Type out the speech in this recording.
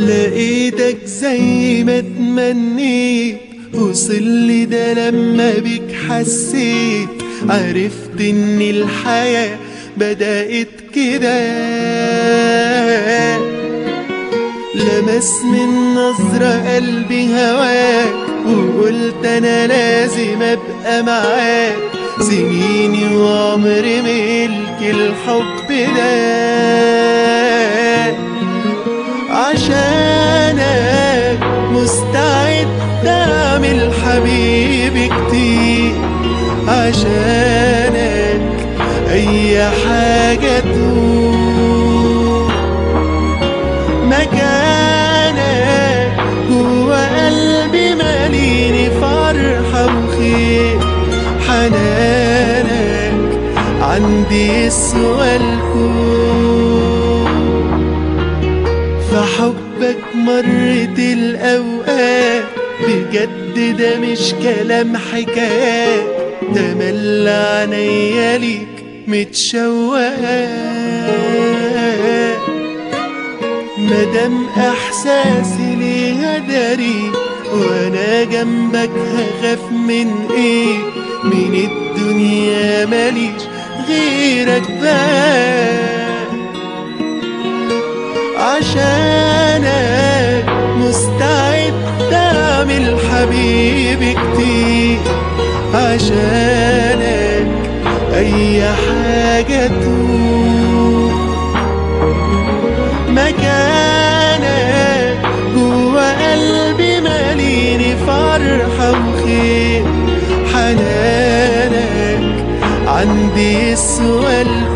لقيتك زي ما تمنيت وصل لي ده لما بيك حسيت عرفت ان الحياة بدأت كده لمس من نظرة قلبي هواك وقلت انا لازم ابقى معاك سنيني وعمري ملك الحب ده عشانك مستعد اعمل حبيبي كتير عشانك اي حاجة تقول مكانك جوا قلبي ماليني فرحة وخير حنانك عندي يسوى الكون في حبك مرت الأوقات بجد ده مش كلام حكايات ده مل عينيا ليك متشوقات مادام احساسي ليها داري وانا جنبك هخاف من ايه من الدنيا ماليش غيرك بقى عشانك مستعد اعمل حبيبي كتير عشانك اي حاجة تقول مكانك جوا قلبي ماليني فرحة وخير حنانك عندي يسوى الكون